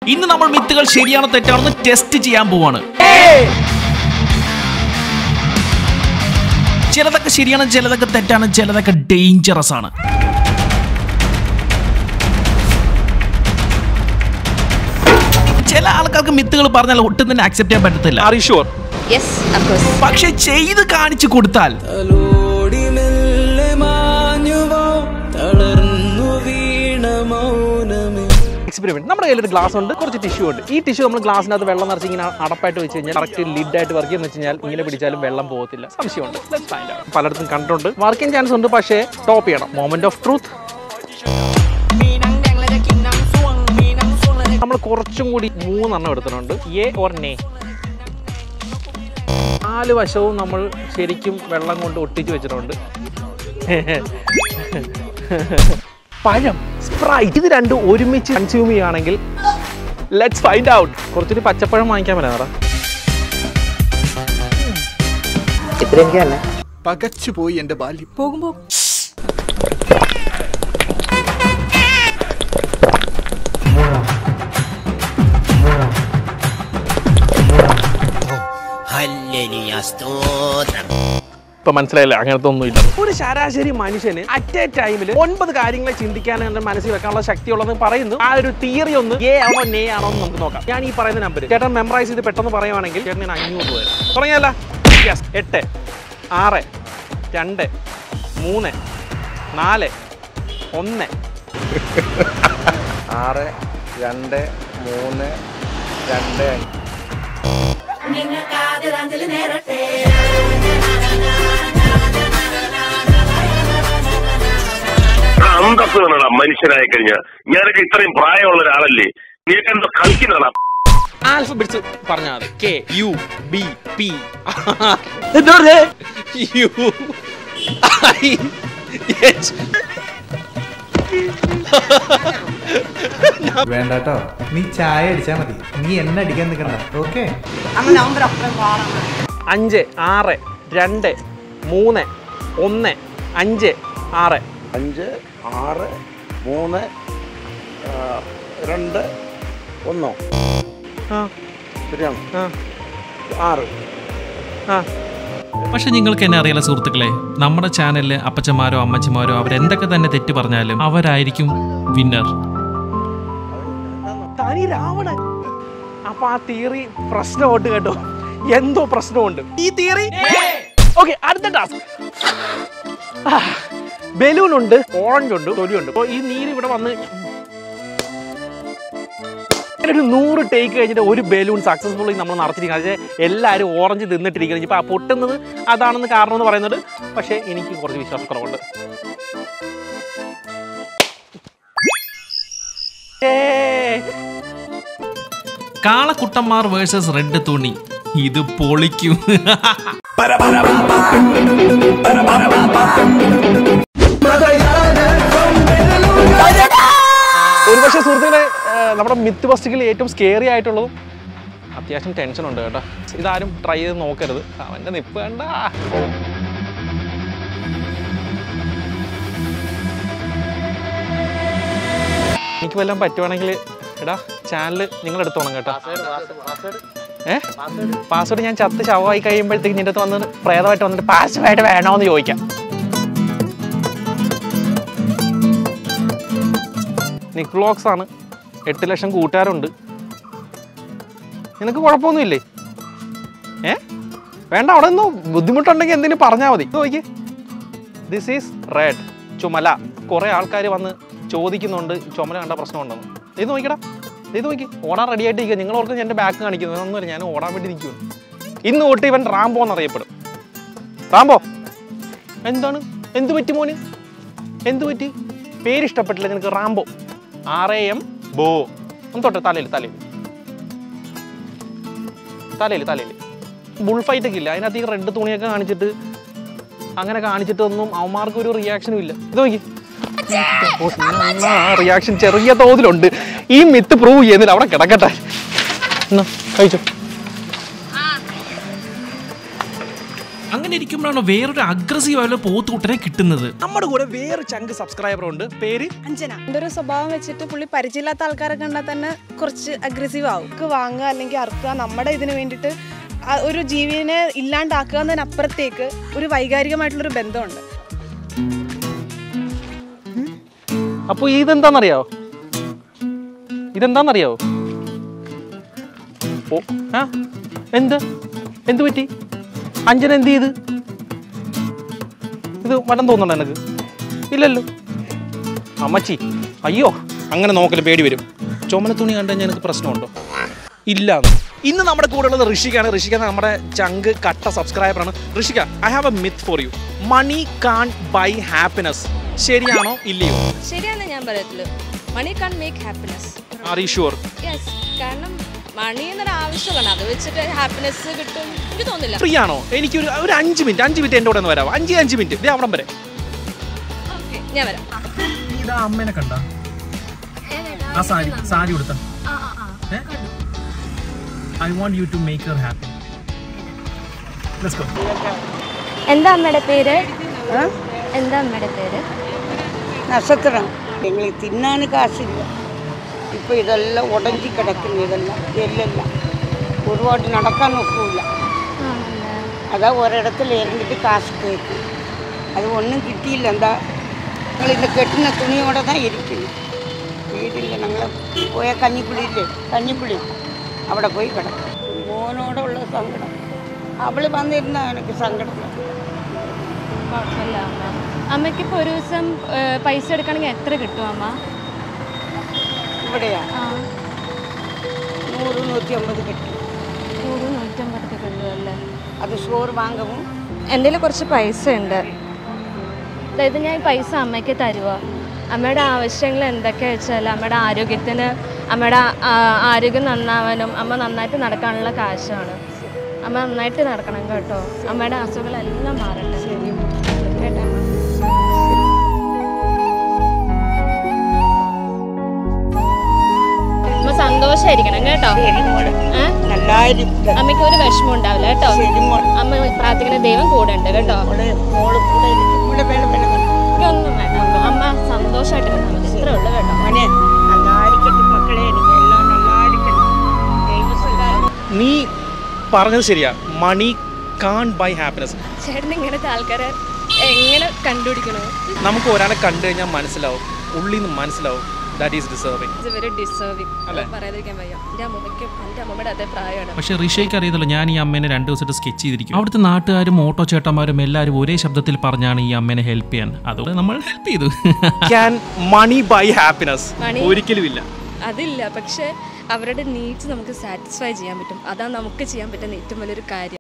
ഇന്ന് നമ്മൾ മിത്തുകൾ ശരിയാണോ തെറ്റാണെന്ന് ടെസ്റ്റ് ചെയ്യാൻ പോവാണ് ചിലതൊക്കെ ശരിയാണ് ചിലതൊക്കെ തെറ്റാണ് ചിലതൊക്കെ ഡേഞ്ചറസ് ആണ് ചില ആൾക്കാർക്ക് മിത്തുകൾ പറഞ്ഞാൽ ഒട്ടും തന്നെ അക്സെപ്റ്റ് ചെയ്യാൻ പറ്റത്തില്ല are you sure yes of course പക്ഷെ ചെയ്ത് കാണിച്ചു കൊടുത്താൽ തലോടി മെല്ലെ മാഞ്ഞുവോ തളർന്നു വീണ മൗനമേ എക്സ്പെരിമെന്റ് നമ്മുടെ കയ്യിൽ ഒരു ഗ്ലാസ് ഉണ്ട് കുറച്ച് ടിഷ്യൂ ഉണ്ട് ഈ ടിഷ്യൂ നമ്മൾ ഗ്ലാസിനകത്ത് വെള്ളം നിറച്ച് ഇങ്ങനെ അടപ്പായിട്ട് വെച്ച് കഴിഞ്ഞാൽ കറക്റ്റ് ലിഡ് ആയിട്ട് വർക്ക് ചെയ്യുന്ന വെച്ച് കഴിഞ്ഞാൽ ഇങ്ങനെ പിടിച്ചാലും വെള്ളം പോകത്തില്ല സംശയമുണ്ട് Let's find out. പലയിടത്തും കണ്ടിട്ടുണ്ട് വർക്കിംഗ് ചാൻസ് ഉണ്ട് പക്ഷേ ടോപ്പ് ചെയ്യണം മോമെന്റ് ഓഫ് ട്രൂത്ത് നമ്മൾ കുറച്ചും കൂടി മൂന്നെണ്ണം എടുത്തിട്ടുണ്ട് എ ഓർ നേ നാല് വശവും നമ്മൾ ശരിക്കും വെള്ളം കൊണ്ട് ഒട്ടിച്ച് വെച്ചിട്ടുണ്ട് പഴം സ്പ്രൈറ്റ് ഇത് രണ്ടും ഒരുമിച്ച് കൺസ്യൂം ചെയ്യുകയാണെങ്കിൽ ലെറ്റ്സ് ഫൈൻഡ് ഔട്ട് കുറച്ചൊരു പച്ചപ്പഴം വാങ്ങിക്കാൻ പറ്റാ പകച്ചുപോയി എന്റെ ബാല്യം ഇപ്പൊ മനസ്സിലായില്ലേ അങ്ങനത്തെ ഒന്നും ഇല്ല ഒരു ശരാശരി മനുഷ്യന് അറ്റ് എ ടൈമിൽ ഒൻപത് കാര്യങ്ങളെ ചിന്തിക്കാൻ എന്റെ മനസ്സിൽ വെക്കാനുള്ള ശക്തി ഉള്ളതെന്ന് പറയുന്നു ആ ഒരു തിയറി ഒന്ന് എ ആണോ നേ ആണോ എന്ന് നമുക്ക് നോക്കാം ഞാൻ ഈ പറയുന്ന നമ്പർ ചേട്ടൻ മെമ്മറൈസ് ചെയ്ത് പെട്ടെന്ന് പറയുവാണെങ്കിൽ ചേട്ടൻ ഞാൻ അഞ്ഞൂറ് രൂപ തരാം തുടങ്ങിയല്ല യെസ് എട്ട് ആറ് രണ്ട് മൂന്ന് നാല് ഒന്ന് ആറ് രണ്ട് മൂന്ന് രണ്ട് അന്തസ് വേണടാ മനുഷ്യനായി കഴിഞ്ഞാൽ ഞാനൊക്കെ ഇത്രയും പ്രായമുള്ള ഒരാളല്ലേ നീയൊക്കെ എന്തോ കളിക്കുന്നതാ ആൽഫബറ്റ്സ് പറഞ്ഞാൽ മതി K U B P U I H വേണ്ടാട്ടോ നീ ചായ അടിച്ചാ മതി നീ എണ്ണ അടിക്കാൻ നിൽക്കണ്ട ഓക്കെ അഞ്ച് ആറ് രണ്ട് മൂന്ന് ഒന്ന് അഞ്ച് ആറ് അഞ്ച് ആറ് മൂന്ന് ആ, രണ്ട് ഒന്നോ ആ ശരിയാണ് ആ ആറ് ആ പക്ഷെ നിങ്ങൾക്ക് എന്നെ അറിയാലോ സുഹൃത്തുക്കളെ നമ്മുടെ ചാനലില് അപ്പച്ചന്മാരോ അമ്മച്ചിമാരോ അവരെന്തൊക്കെ തന്നെ തെറ്റ് പറഞ്ഞാലും അവരായിരിക്കും വിന്നർ തനി രാവണൻ അപ്പൊ ആ തിയറി പ്രശ്നമുണ്ട് കേട്ടോ എന്തോ പ്രശ്നമുണ്ട് ഈ തിയറി ഓക്കെ അടുത്ത ടാസ്ക് ബലൂൺ ഉണ്ട് ഓറഞ്ച് ഉണ്ട് തൊലിയുണ്ട് അപ്പോൾ ഈ നീര് ഇവിടെ വന്ന് ഇങ്ങനെ ഒരു നൂറ് ടേക്ക് കഴിഞ്ഞിട്ട് ഒരു ബലൂൺ സക്സസ്ഫുള്ളി നമ്മൾ നടത്തിയിരിക്കുന്നത് പക്ഷേ എല്ലാവരും ഓറഞ്ച് തിന്നിട്ടിരിക്കുന്നത് ഇപ്പം ആ പൊട്ടുന്നത് അതാണെന്ന് കാരണം എന്ന് പറയുന്നത് പക്ഷേ എനിക്ക് കുറച്ച് വിശ്വാസക്കുറവുണ്ട് ഏ കാളക്കുട്ടന്മാർ വേഴ്സസ് റെഡ് തുണി ഇത് പൊളിക്കും ഒരുപക്ഷെ സുഹൃത്തുക്കളെ ഏഹ്, നമ്മുടെ മിത്ത് ബസ്റ്റുകളിൽ ഏറ്റവും സ്കേറി ആയിട്ടുള്ളതും അത്യാവശ്യം ടെൻഷൻ ഉണ്ട് കേട്ടോ ഇതാരും ട്രൈ ചെയ്ത് നോക്കരുത് അവന്റെ നിപ്പ് കണ്ട എനിക്ക് വല്ലതും പറ്റുവാണെങ്കിൽ എടാ ചാനൽ നിങ്ങൾ എടുത്തോണം കേട്ടോ ഏ പാസ്വേഡ് ഞാൻ ചത്ത് ശവമായി കഴിയുമ്പോഴത്തേക്ക് നിന്റെ അടുത്ത് വന്ന് പ്രേതമായിട്ട് വന്നിട്ട് പാസ്വേഡ് വേണോന്ന് ചോദിക്കാം നിക് വ്ളോഗ്സ് ആണ് എട്ട് ലക്ഷം കൂട്ടുകാരുണ്ട് നിനക്ക് കുഴപ്പമൊന്നുമില്ലേ ഏ വേണ്ട അവിടെ നിന്നോ ബുദ്ധിമുട്ടുണ്ടെങ്കിൽ എന്തിനു പറഞ്ഞാൽ മതി ഇത് നോക്കി ദിസ് ഈസ് റെഡ് ചുമല കുറേ ആൾക്കാർ വന്ന് ചോദിക്കുന്നുണ്ട് ചുമല കണ്ട പ്രശ്നമുണ്ടെന്ന് ഇത് നോക്കിടാ ഇത് നോക്കി ഓടാൻ റെഡി ആയിട്ട് നിൽക്കുക നിങ്ങൾ ഓർക്ക് എൻ്റെ ബാക്ക് കാണിക്കുന്നത് ഒന്നുമില്ല ഞാൻ ഓടാൻ വേണ്ടി നിൽക്കുന്നു ഇന്ന് തൊട്ട് ഇവൻ റാംബോ എന്നറിയപ്പെടും റാംബോ എന്താണ് എന്ത് പറ്റി മോന് എന്ത് പറ്റി പേരിഷ്ടപ്പെട്ടില്ല നിനക്ക് റാംബോ ആർ എ എം ബോ ഒന്ന് തൊട്ട് തലയിൽ തലയിൽ തലയിൽ തലയിൽ ബുൾ ഫൈറ്റ് ഒക്കെ ഇല്ല അതിനകത്ത് ഈ റെഡ് തുണിയൊക്കെ കാണിച്ചിട്ട് അങ്ങനെ കാണിച്ചിട്ടൊന്നും അവന്മാർക്ക് ഒരു റിയാക്ഷനും ഇല്ല ഇത് നോക്കി റിയാക്ഷൻ ചെറിയ തോതിലുണ്ട് ഈ മിത്ത് പ്രൂവ് ചെയ്യുന്നില്ല അവിടെ കിടക്കട്ടെ എന്നാ, കഴിച്ചോ അങ്ങനെ ഇരിക്കുമ്പോഴാണ് വേറൊരു അഗ്രസീവ് ആയുള്ള പോത്തുകൂട്ടനെ കിട്ടുന്നത് നമ്മുടെ കൂടെ വേറെ ചങ്ക് സബ്സ്ക്രൈബർ ഉണ്ട് പേര് അഞ്ജന എൻ്റെ ഒരു സ്വഭാവം വെച്ചിട്ട് പുള്ളി പരിചയമില്ലാത്ത ആൾക്കാരെ കണ്ടാൽ തന്നെ കുറച്ച് അഗ്രസീവ് ആവും നമുക്ക് വാങ്ങുക അല്ലെങ്കിൽ അറുക്കുക നമ്മുടെ ഇതിന് വേണ്ടിയിട്ട് ആ ഒരു ജീവിനെ ഇല്ലാണ്ടാക്കുക എന്നതിനപ്പുറത്തേക്ക് ഒരു വൈകാരികമായിട്ടുള്ളൊരു ബന്ധമുണ്ട് അപ്പോൾ ഇതെന്താണെന്നറിയാവോ ഇതെന്താണെന്നറിയാവോ ഓ ആ എന്ത് എന്ത് പറ്റി അഞ്ജന എന്ത് ചെയ്ത് ഇത് വടം തോന്നണ്ട എനിക്ക് ഇല്ലല്ലോ അമ്മച്ചി അയ്യോ അങ്ങനെ നോക്കല് പേടി വരും ചുമന തുണി കണ്ടു കഴിഞ്ഞാൽ എനിക്ക് പ്രശ്നമുണ്ടോ ഇല്ലാന്ന് ഇന്ന് നമ്മുടെ കൂടെ ഉള്ളത് ഋഷിക്കാണ് ഋഷിക നമ്മുടെ ചങ്ക് കട്ട സബ്സ്ക്രൈബറാണ് Rishika I have a myth for you money can buy happiness ശരിയാണോ ഇല്ലയോ ശരിയാണെന്ന് ഞാൻ പറയത്തുള്ളൂ money can make happiness are you sure yes കാരണം മണി എന്നൊരു ആവശ്യമാണ് അത് വെച്ചിട്ട് ഹാപ്പിനെസ് കിട്ടും എനിക്ക് തോന്നുന്നില്ല ഫ്രീ ആണോ എനിക്ക് ഒരു ഒരു അഞ്ച് മിനിറ്റ് അഞ്ച് മിനിറ്റ് എൻ്റെ കൂടെ ഒന്ന് വരാമോ അഞ്ച് അഞ്ച് മിനിറ്റ് ഇതേ അവിടം വരെ ഓക്കെ ഞാൻ വരാം ഇതാ അമ്മേനെ കണ്ട ആ സാരി സാരി കൊടുത്ത I want you to make her happy let's go എന്താ അമ്മയുടെ പേര് എന്താ അമ്മയുടെ പേര് നക്ഷത്രം ഞങ്ങൾ തിന്നാൻ കാശില്ല ഇപ്പോൾ ഇതെല്ലാം ഉടഞ്ചി കിടക്കുന്നു ഇതെല്ലാം എല്ലെല്ലാം ഒരുപാട് നടക്കാൻ ഒക്കില്ല അതാ ഒരിടത്തിൽ ഇറങ്ങിയിട്ട് കാശ് കേൾക്കും അത് ഒന്നും കിട്ടിയില്ല എന്താ ഞങ്ങൾ ഇന്ന് കെട്ടുന്ന തുണിയോടെ தான் ഇരിക്കുന്നു വീട്ടില്ല ഞങ്ങൾ പോയ കഞ്ഞിക്കുളിയില്ലേ കഞ്ഞിക്കുളി അവിടെ പോയി കിടക്കും മോനോടുള്ള സങ്കടം അവൾ വന്നിരുന്ന എനിക്ക് സങ്കടം കുഴപ്പമില്ല അമ്മ അമ്മയ്ക്ക് ഇപ്പോൾ ഒരു ദിവസം ഏഹ്, പൈസ എടുക്കണമെങ്കിൽ എത്ര കിട്ടും അമ്മ ഇവിടെയാ ആ നൂറ് നൂറ്റി അമ്പത് കിട്ടും നൂറ് നൂറ്റമ്പതൊക്കെ കിട്ടുമല്ലേ അത് ചോറ് വാങ്ങവും എൻ്റെ കയ്യിൽ കുറച്ച് പൈസ ഉണ്ട് അതായത് ഞാൻ ഈ പൈസ അമ്മയ്ക്ക് തരുമോ അമ്മയുടെ ആവശ്യങ്ങൾ എന്തൊക്കെയാ വെച്ചാൽ അമ്മയുടെ ആരോഗ്യത്തിന് അമ്മയുടെ ആ, ആരോഗ്യം നന്നാവാനും അമ്മ നന്നായിട്ട് നടക്കാനുള്ള കാശാണ് അമ്മ നന്നായിട്ട് നടക്കണം കേട്ടോ അമ്മയുടെ അസുഖങ്ങളെല്ലാം മാറട്ടെ കേട്ടോ അമ്മ സന്തോഷമായിരിക്കണം കേട്ടോ ഏ? നല്ലായിരിക്കും അമ്മയ്ക്ക് ഒരു വിഷമം ഉണ്ടാവില്ല കേട്ടോ ശരി മോൾ അമ്മ പ്രാർത്ഥിക്കുന്ന ദൈവം കൂടെ ഉണ്ട് കേട്ടോ മോള് മോള് കൂടെ ഇരിക്കും ഇവിടെ വേണം വേണം വേണം. എനിക്കൊന്നും വേണ്ട അമ്മ. അമ്മ സന്തോഷമായിട്ട് ഇരുന്നാൽ മതി ഇത്രേ ഉള്ളൂ കേട്ടോ മോനെ നല്ലായിരിക്കട്ടെ മക്കളെ എനിക്ക് എല്ലാം നല്ലായിരിക്കട്ടെ ദൈവസഹായം നീ പറഞ്ഞത് ശരിയാ മണി കാൺ ബൈ ഹാപ്പിനെസ് ചേട്ടൻ ഇങ്ങനത്തെ ആൾക്കാരെ എങ്ങനെ കണ്ടുപിടിക്കണോ നമുക്ക് ഒരാളെ കണ്ടു കഴിഞ്ഞാൽ മനസ്സിലാവും ഉള്ളിൽ നിന്ന് മനസ്സിലാവും that is deserving it's very deserving പറയാതിരിക്കാൻ വയ്യ എൻ്റെ അമ്മയ്ക്കും എൻ്റെ അമ്മമ്മയുടെ അതേ പ്രായമാണ് പക്ഷെ ഋഷയ്ക്ക് അറിയത്തുള്ളൂ ഞാൻ ഈ അമ്മേനെ രണ്ട് ദിവസമായിട്ട് സ്കെച്ച് ചെയ്തിരിക്കും അവിടുത്തെ നാട്ടുകാരും ഓട്ടോ ചേട്ടന്മാരും എല്ലാവരും ഒരേ ശബ്ദത്തിൽ പറഞ്ഞാണ് ഈ അമ്മേനെ ഹെൽപ്പ് ചെയ്യാൻ അതുകൊണ്ട് നമ്മൾ ഹെൽപ്പ് ചെയ്തു can money buy happiness Money- ഒരിക്കലും ഇല്ല അതില്ല പക്ഷേ അവരുടെ നീഡ്സ് നമുക്ക് സാറ്റിസ്ഫൈ ചെയ്യാൻ പറ്റും അതാണ് നമുക്ക് ചെയ്യാൻ പറ്റുന്ന ഏറ്റവും വലിയൊരു കാര്യം